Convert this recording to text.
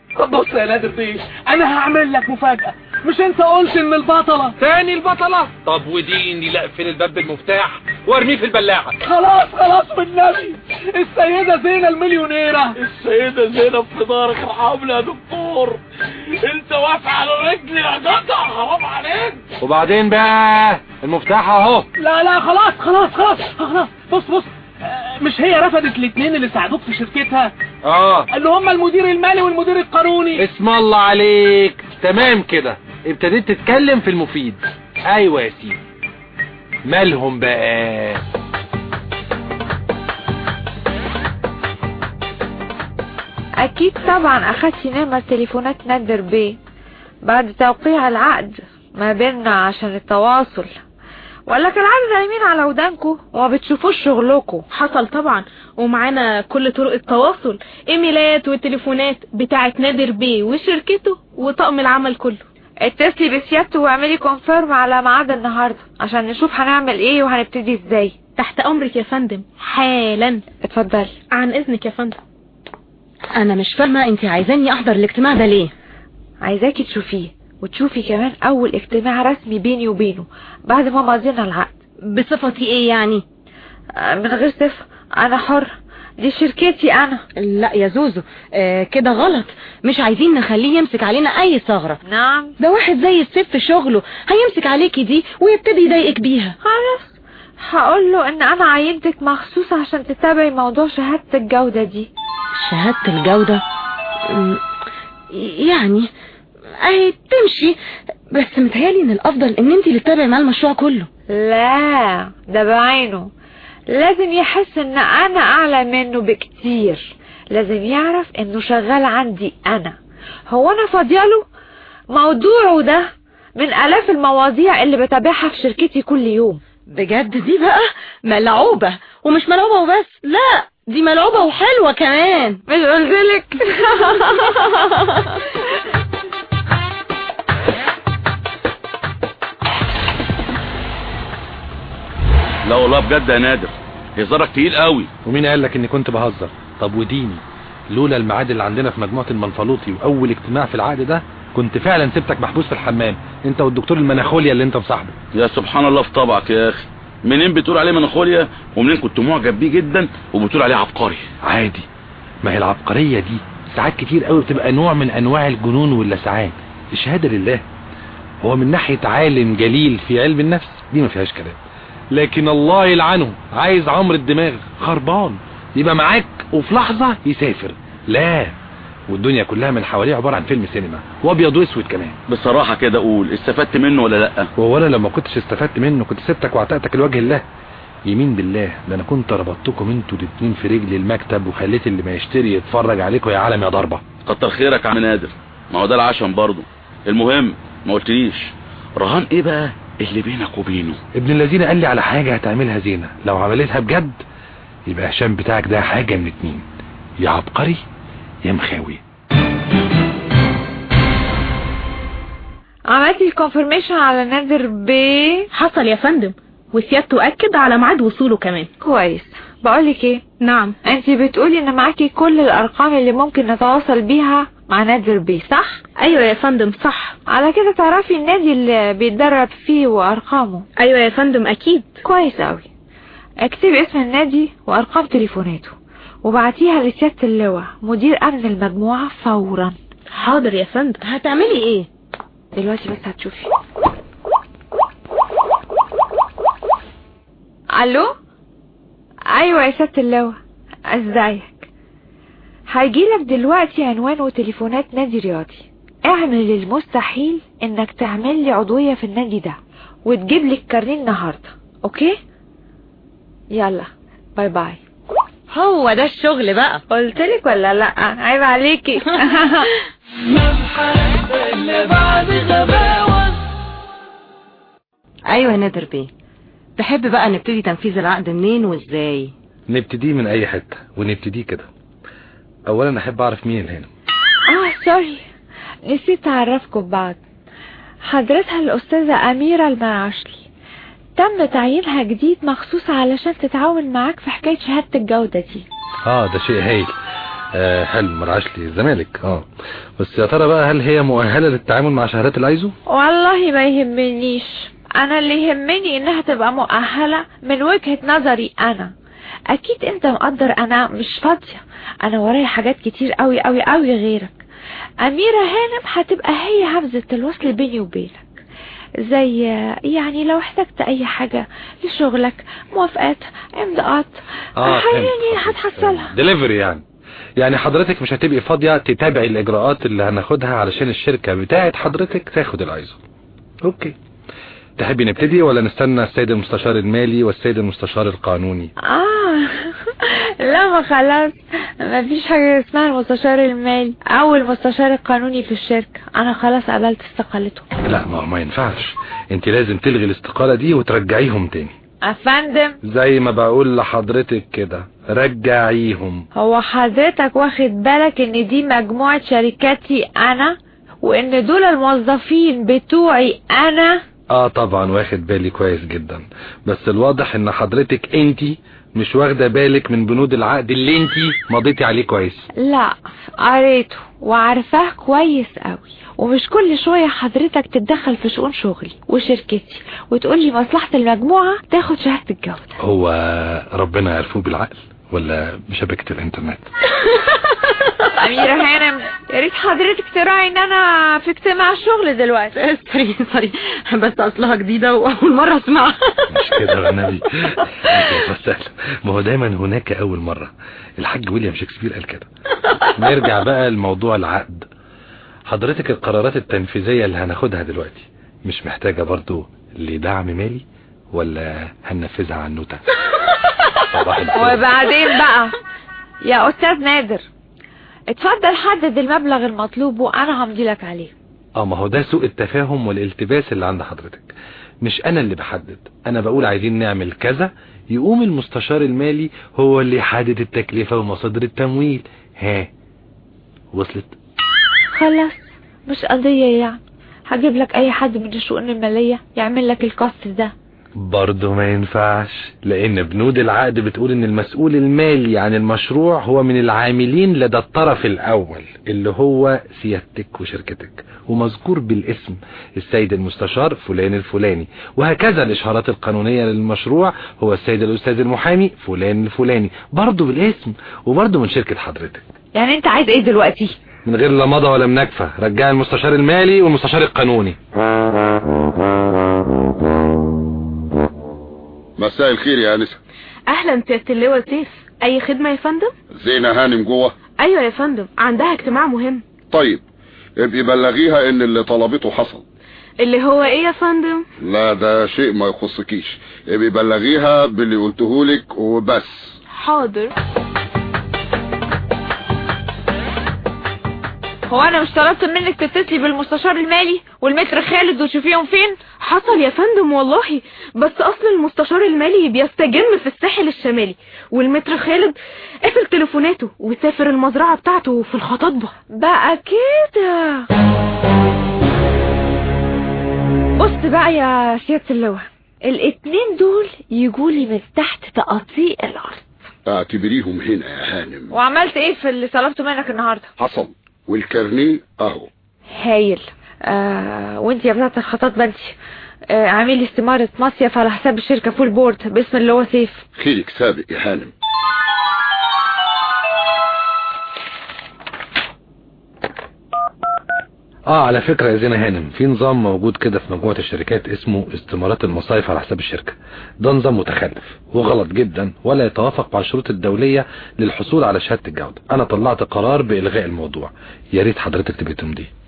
بص يا نادر بيه انا هعمل لك مفاجأة مش انت قلت ان البطلة تاني البطلة طب وديني لا اقفل الباب بالمفتاح وارميه في البلاعة خلاص خلاص بالنبي السيدة زينة المليونيرة السيدة زينة في دارك ارحمني يا دكتور انت واقف على رجلي يا جدع حرام عليك وبعدين بقى المفتاح اهو لا لا خلاص خلاص خلاص خلاص بص بص آه، مش هي رفضت الاثنين اللي ساعدوك في شركتها اه اللي هم المدير المالي والمدير القانوني اسم الله عليك تمام كده ابتديت تتكلم في المفيد ايوه يا سيدي مالهم بقى اكيد طبعا اخدتي نمر تليفونات نادر بيه بعد توقيع العقد ما بيننا عشان التواصل ولا كالعادة نايمين على ودانكو وما بتشوفوش شغلكو حصل طبعا ومعانا كل طرق التواصل ايميلات وتليفونات بتاعت نادر بيه وشركته وطقم العمل كله اتصلي بسيادته واعملي كونفيرم على ميعاد النهارده عشان نشوف هنعمل ايه وهنبتدي ازاي تحت امرك يا فندم حالا اتفضلي عن اذنك يا فندم انا مش فاهمة انت عايزاني احضر الاجتماع ده ليه عايزاكي تشوفيه وتشوفي كمان اول اجتماع رسمي بيني وبينه بعد ما مضينا العقد بصفتي ايه يعني آه، من غير صفة انا حر دي شركتي انا لا يا زوزو آه كده غلط مش عايزين نخليه يمسك علينا اي ثغرة نعم ده واحد زي السيف في شغله هيمسك عليكي دي ويبتدي يضايقك بيها خلاص هقول له ان انا عينتك مخصوص عشان تتابعي موضوع شهادة الجودة دي شهادة الجودة م، يعني اهي تمشي بس متهيالي ان الافضل ان انت اللي تتابعي معاه المشروع كله لا ده بعينه لازم يحس ان انا اعلى منه بكتير لازم يعرف انه شغال عندي انا هو انا فاضياله موضوعه ده من الاف المواضيع اللي بتابعها في شركتي كل يوم بجد دي بقى ملعوبة ومش ملعوبة وبس لا دي ملعوبة وحلوة كمان مش قلتلك لا والله بجد يا نادر هزارك تقيل قوي ومين قال لك اني كنت بهزر طب وديني لولا الميعاد اللي عندنا في مجموعة المنفلوطي واول اجتماع في العقد ده كنت فعلا سبتك محبوس في الحمام انت والدكتور المناخوليا اللي انت مصاحبه يا سبحان الله في طبعك يا اخي منين بتقول عليه مناخوليا ومنين كنت معجب بيه جدا وبتقول عليه عبقري عادي ما هي العبقرية دي ساعات كتير قوي بتبقى نوع من انواع الجنون واللسعان الشهادة لله هو من ناحية عالم جليل في علم النفس دي ما فيهاش كلام لكن الله يلعنه عايز عمر الدماغ خربان يبقى معاك وفي لحظة يسافر لا والدنيا كلها من حواليه عبارة عن فيلم سينما وابيض واسود كمان بصراحة كده اقول استفدت منه ولا لا وهو انا لما كنتش استفدت منه كنت سبتك واعتقتك لوجه الله يمين بالله ده انا كنت ربطتكم انتوا الاتنين في رجل المكتب وخليت اللي ما يشتري يتفرج عليكم يا عالم يا ضربة كتر خيرك يا عم نادر ما هو ده العشم برضه المهم ما قلتليش رهان ايه بقى اللي بينك وبينه ابن الذين قال لي على حاجة هتعملها زينة لو عملتها بجد يبقى هشام بتاعك ده حاجة من اتنين يا عبقري يا مخاوي عملتي الكونفirmation على نادر بيه حصل يا فندم وسيادته اكد على ميعاد وصوله كمان كويس بقولك ايه نعم انتي بتقولي ان معاكي كل الارقام اللي ممكن نتواصل بيها مع نادر بيه صح ايوه يا فندم صح على كده تعرفي النادي اللي بيتدرب فيه وارقامه ايوه يا فندم اكيد كويس قوي اكتبي اسم النادي وارقام تليفوناته وبعتيها لسيادة اللواء مدير امن المجموعة فورا حاضر يا فندم هتعملي ايه دلوقتي بس هتشوفي الو ايوه يا سيادة اللواء ازيك هيجيلك دلوقتي عنوان وتليفونات نادي رياضي اعمل المستحيل انك تعمل لي عضوية في النادي ده وتجيب لي الكارنيه النهاردة اوكي يلا باي باي هو ده الشغل بقى قلتلك ولا لا عيب عليكي ايوه يا نادر بيه تحب بقى نبتدي تنفيذ العقد منين وازاي نبتدي من اي حتة ونبتدي كده اولا احب اعرف مين اللي هنا اه سوري نسيت اعرفكم ببعض حضرتها الاستاذة اميرة المعاشلي تم تعيينها جديد مخصوص علشان تتعاون معاك في حكاية شهادة الجودة دي اه ده شيء هايل آه حلو مرعاش لي الزمالك اه بس يا ترى بقى هل هي مؤهلة للتعامل مع شهادات الايزو والله ما يهمنيش انا اللي يهمني انها تبقى مؤهلة من وجهة نظري انا اكيد انت مقدر انا مش فاضية انا ورايا حاجات كتير قوي قوي قوي غيرك اميرة هانم هتبقى هي همزة الوصل بيني وبينك زي يعني لو احتجت اي حاجة لشغلك موافقات امضاءات يعني هتحصلها ديليفري يعني يعني حضرتك مش هتبقي فاضية تتابعي الاجراءات اللي هناخدها علشان الشركة بتاعت حضرتك تاخد الايزو اوكي تحبي نبتدي ولا نستنى السيد المستشار المالي والسيد المستشار القانوني اه لا ما خلاص ما فيش حاجة اسمها المستشار المالي او المستشار القانوني في الشركة انا خلاص قبلت استقالته لا ما ما ينفعش انت لازم تلغي الاستقالة دي وترجعيهم تاني افندم زي ما بقول لحضرتك كده رجعيهم هو حضرتك واخد بالك ان دي مجموعة شركاتي انا وان دول الموظفين بتوعي انا اه طبعا واخد بالي كويس جدا بس الواضح ان حضرتك انتي مش واخده بالك من بنود العقد اللي انتي مضيتي عليه كويس لا قريته وعارفاه كويس قوي ومش كل شوية حضرتك تتدخل في شؤون شغلي وشركتي وتقولي مصلحة المجموعة تاخد شهادة الجودة هو ربنا يعرفوه بالعقل ولا بشبكة الانترنت أميرة هانم يا ريت حضرتك تراعي ان انا في اجتماع الشغل دلوقتي سوري سوري بس اصلها جديدة واول مرة اسمعها مش كده يا نبي سهل ما هو دايما هناك اول مرة الحاج ويليام شكسبير قال كده نرجع بقى لموضوع العقد حضرتك القرارات التنفيذية اللي هناخدها دلوقتي مش محتاجة برضو لدعم مالي ولا هننفذها عنوتة صباح الفل وبعدين بقى يا استاذ نادر اتفضل حدد المبلغ المطلوب وانا همضي لك عليه اه ما هو ده سوء التفاهم والالتباس اللي عند حضرتك مش انا اللي بحدد انا بقول عايزين نعمل كذا يقوم المستشار المالي هو اللي يحدد التكلفة ومصادر التمويل ها وصلت خلاص مش قضية يعني هجيب لك اي حد من الشؤون المالية يعمل لك الكاست ده برضه ما ينفعش لان بنود العقد بتقول ان المسؤول المالي عن المشروع هو من العاملين لدى الطرف الاول اللي هو سيادتك وشركتك ومذكور بالاسم السيد المستشار فلان الفلاني وهكذا الاشارات القانونية للمشروع هو السيد الاستاذ المحامي فلان الفلاني برضه بالاسم وبرضه من شركة حضرتك يعني انت عايز ايه دلوقتي من غير لا مضى ولا منكفة رجع المستشار المالي والمستشار القانوني مساء الخير يا انسه اهلا سيادة اللواء سيف اي خدمة يا فندم زينة هانم جوه ايوه يا فندم عندها اجتماع مهم طيب ابقي بلغيها ان اللي طلبته حصل اللي هو ايه يا فندم لا ده شيء ما يخصكيش ابقي بلغيها باللي قلتهولك وبس حاضر هو انا مش طلبت منك تتصلي بالمستشار المالي والمتر خالد وتشوفيهم فين حصل يا فندم والله بس اصل المستشار المالي بيستجم في الساحل الشمالي والمتر خالد قفل تليفوناته وسافر المزرعة بتاعته في الخطاطبة بقى كده بص بقى يا سيادة اللواء الاتنين دول يجولي من تحت تقطيع الارض اعتبريهم هنا يا هانم وعملت ايه في اللي طلبته منك النهاردة حصل والكارنيه اهو هايل آه وانت يا بتاعت الخطاط انت آه عاملي استمارة مصيف على حساب الشركة فول بورد باسم اللي هو سيف خيرك سابق يا هانم اه على فكرة يا زينة هانم في نظام موجود كده في مجموعة الشركات اسمه استمارات المصايف على حساب الشركة ده نظام متخلف وغلط جدا ولا يتوافق مع الشروط الدولية للحصول على شهادة الجودة انا طلعت قرار بإلغاء الموضوع يا ريت حضرتك تبقى تمضيه